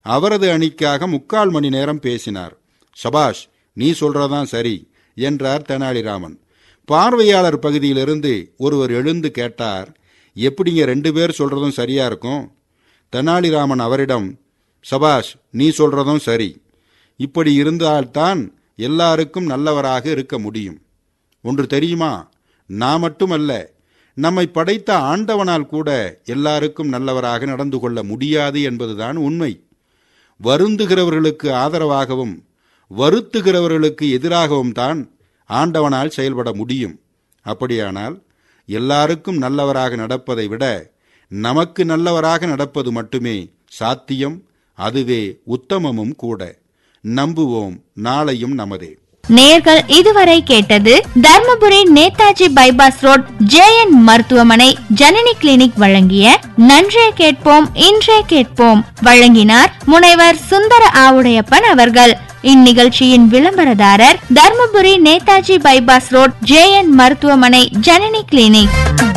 அவரது அணிக்காக முக்கால் மணி நேரம் பேசினார் சபாஷ் நீ சொல்றதான் சரி என்றார் தெனாலிராமன் பார்வையாளர் பகுதியிலிருந்து ஒருவர் எழுந்து கேட்டார் எப்படிங்க ரெண்டு பேர் சொல்றதும் சரியா இருக்கும் தெனாலிராமன் அவரிடம் சபாஷ் நீ சொல்றதும் சரி இப்படி இருந்தால்தான் எல்லாருக்கும் நல்லவராக இருக்க முடியும் ஒன்று தெரியுமா நான் மட்டுமல்ல நம்மை படைத்த ஆண்டவனால் கூட எல்லாருக்கும் நல்லவராக நடந்து கொள்ள முடியாது என்பதுதான் உண்மை வருந்துகிறவர்களுக்கு ஆதரவாகவும் வருத்துகிறவர்களுக்கு எதிராகவும் தான் ஆண்டவனால் செயல்பட முடியும் அப்படியானால் எல்லாருக்கும் நல்லவராக நடப்பதை விட நமக்கு நல்லவராக நடப்பது மட்டுமே சாத்தியம் அதுவே உத்தமமும் கூட நம்புவோம் நாளையும் நமதே நேர்கள் இதுவரை கேட்டது Dharmapuri Netaji bypass road JN மருத்துவமனை ஜனனி கிளினிக் வழங்கிய நன்றே கேட்போம் இன்றே கேட்போம் வழங்கினார் முனைவர் சுந்தர ஆவுடையப்பன் அவர்கள் இந்நிகழ்ச்சியின் விளம்பரதாரர் Dharmapuri Netaji bypass road JN மருத்துவமனை ஜனனி கிளினிக்